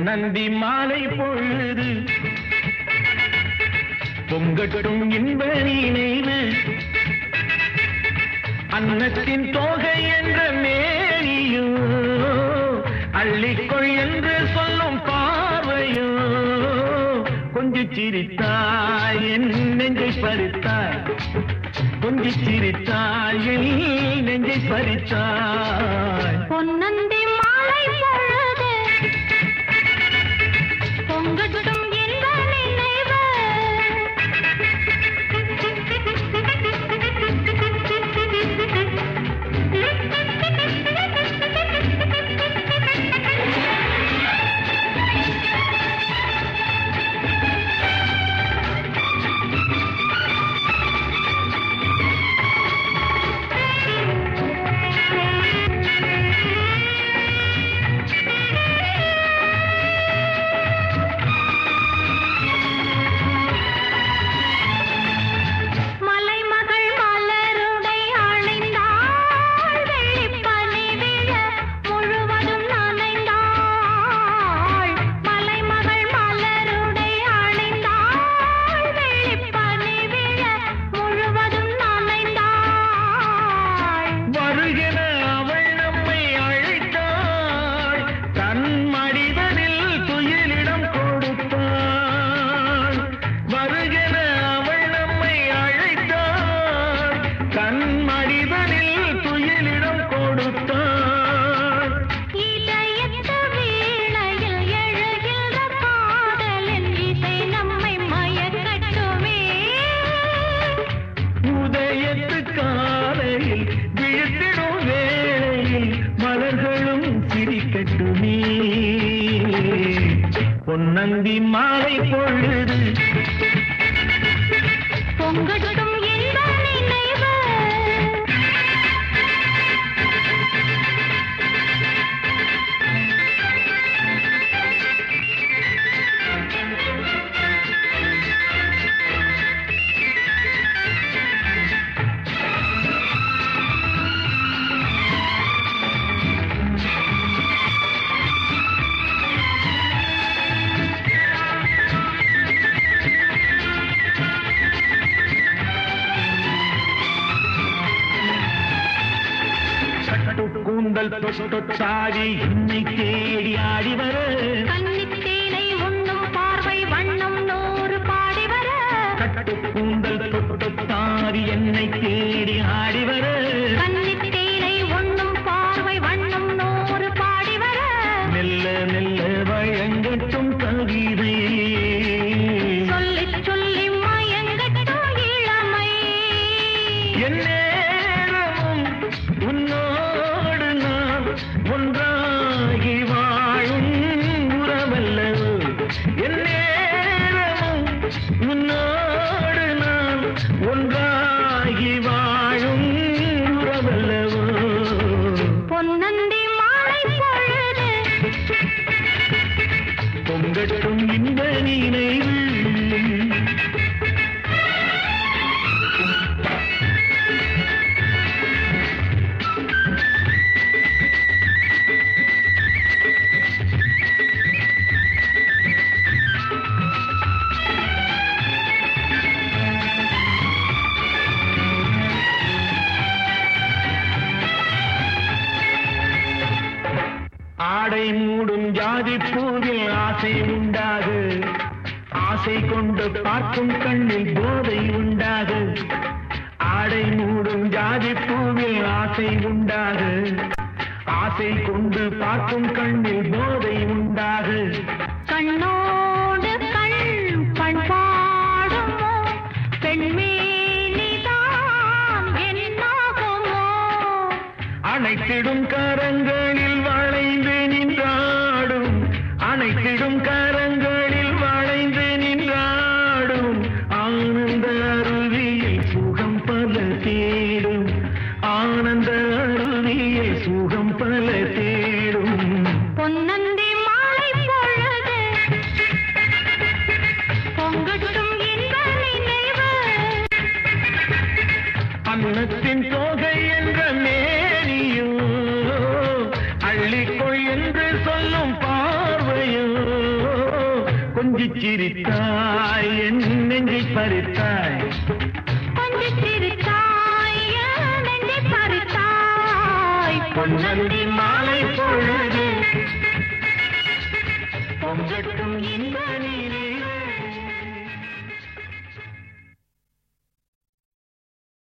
பொன்னந்தி மாலை பொழுது பொங்கட்டும் இன்ப நினைவு அன்னத்தின் தோகை என்ற மேனியோ அள்ளிக்கொள் என்று சொல்லும் பார்வையோ கொஞ்சி சிரித்தாய் என் நெஞ்சை பறித்தாய் கொஞ்சி சிரித்தாய் என் நெஞ்சை பறித்தாய் பொன்னந்தி மாலை பொழுது பொங்கட்டும் இன்ப நினைவு மலைமகள் மலருடை அணிந்தாள் வெள்ளிப்பனி விழ முழுவதும் நனைந்தாள் மலைமகள் மலருடை அணிந்தாள் வெள்ளிப்பனி விழ முழுவதும் நனைந்தாள் வருகிற அவள் நம்மை அழைத்தாள் தன் மடிதனில் துயிலிடம் கொடுத்தாள் வருகிற அவள் நம்மை அழைத்தாள் தன் மடிதனில் துயிலிடம் கொடுத்தாள் இதயத்து வீணையில் எழுகின்ற காதலின் இசை நம்மை மயக்கட்டுமே உதயத்து காலையில் விழுத்திடும் வேளையில் மலர்களும் சிரிக்கட்டுமே பொன்னந்தி மாலை பொழுது பொங்கட்டும் இன்ப நினைவு கட்டு கூந்தல் தொட்டாடி என்னை தேடி ஆடி வர கன்னித்தேனை உண்ணும் பார்வை வண்ணம் நூறு பாடி வர கட்டு கூந்தல் தொட்டாடி என்னை தேடி ஆடி வர கன்னித்தேனை உண்ணும் பார்வை வண்ணம் நூறு பாடி வர மெல்ல மெல்ல வழங்கட்டும் கவிதை சொல்லி சொல்லி மயங்கட்டும் இளமை என் நேரமும் உன்னோடு நான் ஒன்றாகி வாழும் உறவல்லவோ என் நேரமும் உன்னோடு நான் ஒன்றாகி வாழும் உறவல்லவோ பொன்னந்தி மாலை பொழுது பொங்கட்டும் இந்த நினைவு ஆடை மூடும் ஜாதி பூவில் ஆசை உண்டாகு ஆசை கொண்டு பார்க்கும் கண்ணில் போதை உண்டாகு ஆடை மூடும் ஜாதி பூவில் ஆசை உண்டாகு ஆசை கொண்டு பார்க்கும் கண்ணில் போதை உண்டாகு கண்ணோடு கண் பண்பாடுமோ பெண்மேனிதான் என்னாகுமோ அணைத்திடும் கரங்களில் வளைந்து நின்றாடும் அணைத்திடும் கரங்களில் வளைந்து நின்றாடும் ஆனந்த அருவியில் சுகம் பல தேடும் ஆனந்த அருவியில் சுகம் பல தேடும் பொன்னந்தி மாலை பொழுது பொங்கட்டும் இன்ப நினைவு அன்னத்தின் தோகை என்ற மேனியோ அள்ளிக்கொள் என்று சொல்லும் பார்வையோ கொஞ்சி சிரித்தாய் என் நெஞ்சை பறித்தாய் கொஞ்சம் சிரித்தாய் என் நெஞ்சை பறித்தாய் பொன்னந்தி மாலை பொழுது பொங்கட்டும் இன்ப நீ